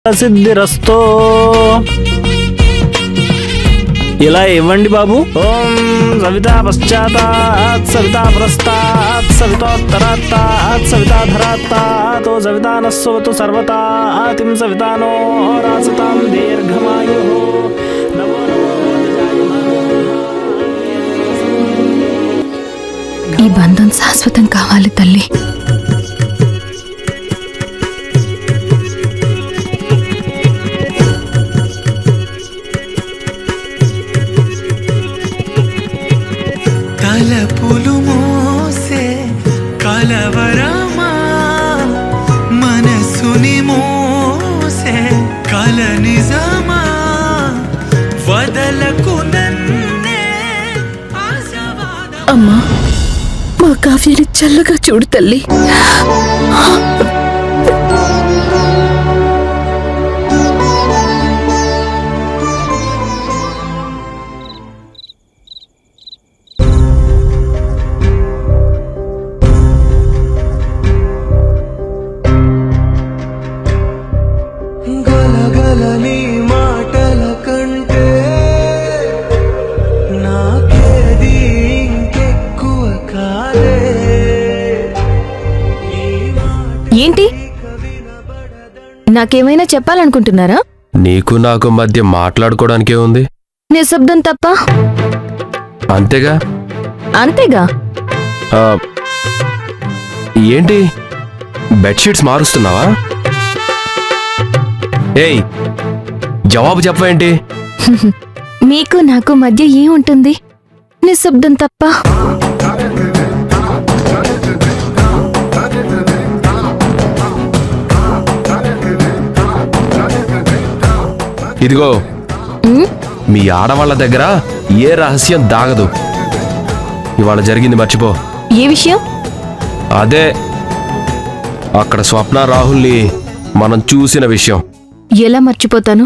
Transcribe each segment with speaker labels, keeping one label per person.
Speaker 1: సిద్ధిరస్తో ఇలా ఇవ్వండి బాబు ఓం సవితా పశ్చాత్తాత్ సవితా పురస్తాత్ సవితోత్తరాత్తాత్ సవితాధరాత్తాత్ ఓ సవితానస్సవతు సర్వతా ఆతిం సవితానో రాసతాం దీర్ఘమాయు నమో
Speaker 2: ఈ బంధం శాశ్వతం కావాలి తల్లి
Speaker 3: తలపులు మోసే కలవరమా మనసుని మోసే కల నిజమా వదలకు నన్నే ఆశవాద
Speaker 2: అమ్మా మా కావ్యాన్ని చల్లగా చూడు తల్లి
Speaker 3: గలగలని మాటల కంటే నాకేది ఇంకెక్కువ కాలే ఈ మాట
Speaker 2: ఏంటి నాకేమైనా చెప్పాలనుకుంటున్నారా
Speaker 4: నీకు నాకు మధ్య మాట్లాడుకోవడానికే ఉంది
Speaker 2: నిశ్శబ్దం తప్ప
Speaker 4: అంతేగా
Speaker 2: అంతేగా
Speaker 4: ఆ, ఏంటి బెడ్షీట్స్ మారుస్తున్నావా ఏయ్ జవాబు చెప్పవేంటి
Speaker 2: మీకు నాకు మధ్య ఏముంటుంది నిశ్శబ్దం తప్ప
Speaker 4: ఇదిగో
Speaker 2: ఉమ్,
Speaker 4: మీ ఆడవాళ్ళ దగ్గర ఏ రహస్యం దాగదు ఇవాళ జరిగింది మర్చిపో
Speaker 2: ఏ విషయం
Speaker 4: అదే అక్కడ స్వప్న రాహుల్ని మనం చూసిన విషయం
Speaker 2: ఎలా మర్చిపోతాను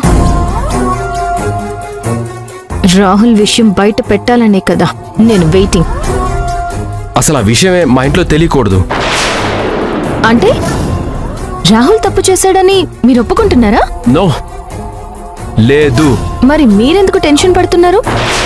Speaker 2: రాహుల్ విషయం బయట పెట్టాలనే కదా నేను వెయిటింగ్
Speaker 4: అసలు ఆ విషయమే మా ఇంట్లో తెలియకూడదు
Speaker 2: అంటే రాహుల్ తప్పు చేశాడని మీరు ఒప్పుకుంటున్నారా
Speaker 4: నో లేదు
Speaker 2: మరి మీరెందుకు టెన్షన్ పడుతున్నారు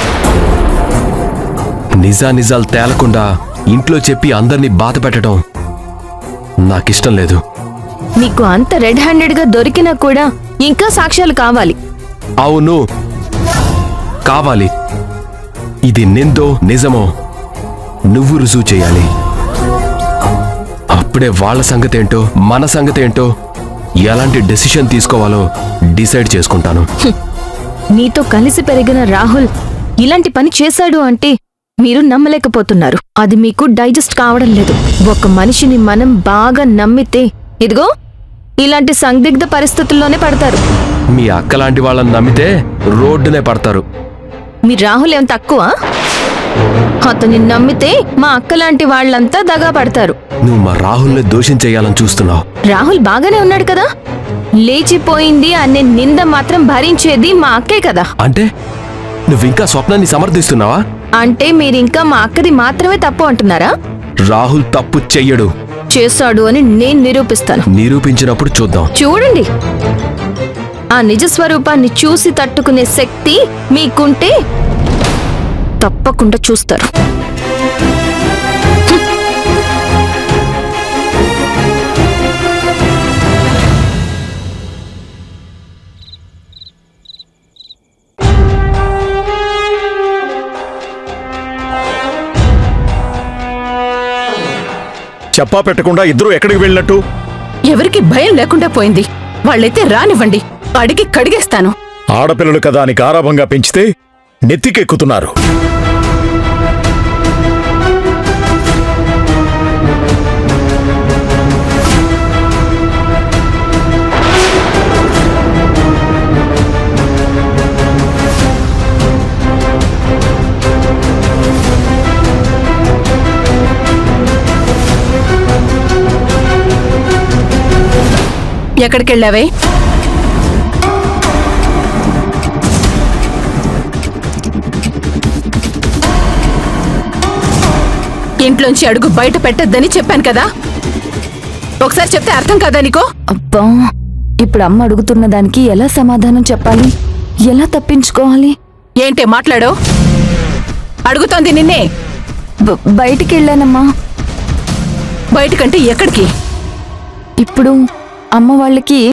Speaker 4: నిజా నిజాలు తేలకుండా ఇంట్లో చెప్పి అందరినీ బాధ పెట్టడం నాకిష్టం లేదు
Speaker 2: మీకు అంత రెడ్ హ్యాండెడ్ గా దొరికినా కూడా ఇంకా సాక్ష్యాలు కావాలి
Speaker 4: అవును కావాలి ఇది నిందో నిజమో నువ్వు రుజువు చేయాలి అప్పుడే వాళ్ళ సంగతి ఏంటో మన సంగతి ఏంటో ఎలాంటి డెసిషన్ తీసుకోవాలో డిసైడ్ చేసుకుంటాను
Speaker 2: నీతో కలిసి పెరిగిన రాహుల్ ఇలాంటి పని చేశాడు అంటే మీరు నమ్మలేకపోతున్నారు అది మీకు డైజెస్ట్ కావడం లేదు ఒక మనిషిని మనం బాగా నమ్మితే ఇదిగో ఇలాంటి సందిగ్ధ పరిస్థితుల్లోనే పడతారు
Speaker 4: మీ అక్క లాంటి వాళ్ళని నమ్మితే రోడ్డునే పడతారు
Speaker 2: మీ రాహుల్ ఏం తక్కువ అతన్ని నమ్మితే మా అక్క లాంటి వాళ్ళంతా దగా పడతారు
Speaker 4: నువ్వు మా రాహుల్ని దోషం చేయాలని చూస్తున్నావు
Speaker 2: రాహుల్ బాగానే ఉన్నాడు కదా లేచిపోయింది అనే నింద మాత్రం భరించేది మా అక్కే కదా
Speaker 4: అంటే నువ్వింకా స్వప్నాన్ని సమర్థిస్తున్నావా
Speaker 2: అంటే మీరింకా మా అక్కది మాత్రమే తప్పు అంటున్నారా
Speaker 4: రాహుల్ తప్పు చెయ్యడు
Speaker 2: చేశాడు అని నేను నిరూపిస్తాను
Speaker 4: నిరూపించినప్పుడు చూద్దాం
Speaker 2: చూడండి ఆ నిజ స్వరూపాన్ని చూసి తట్టుకునే శక్తి మీకుంటే తప్పకుండా చూస్తారు
Speaker 5: చెప్పా పెట్టకుండా ఇద్దరు ఎక్కడికి వెళ్ళినట్టు
Speaker 6: ఎవరికి భయం లేకుండా పోయింది వాళ్ళైతే రానివ్వండి అడిగి కడిగేస్తాను
Speaker 5: ఆడపిల్లలు కదా అని గారాభంగా పెంచితే నెత్తికెక్కుతున్నారు
Speaker 6: ఎక్కడికెళ్ళావే ఇంట్లోంచి అడుగు బయట పెట్టద్దని చెప్పాను కదా ఒకసారి చెప్తే అర్థం కాదా నీకో
Speaker 2: అబ్బా
Speaker 7: ఇప్పుడు అమ్మ అడుగుతున్న దానికి ఎలా సమాధానం చెప్పాలి ఎలా తప్పించుకోవాలి
Speaker 6: ఏంటే మాట్లాడో అడుగుతోంది నిన్నే
Speaker 7: బ- బయటికి వెళ్ళానమ్మా
Speaker 6: బయటకంటే ఎక్కడికి
Speaker 7: ఇప్పుడు అమ్మ వాళ్ళకి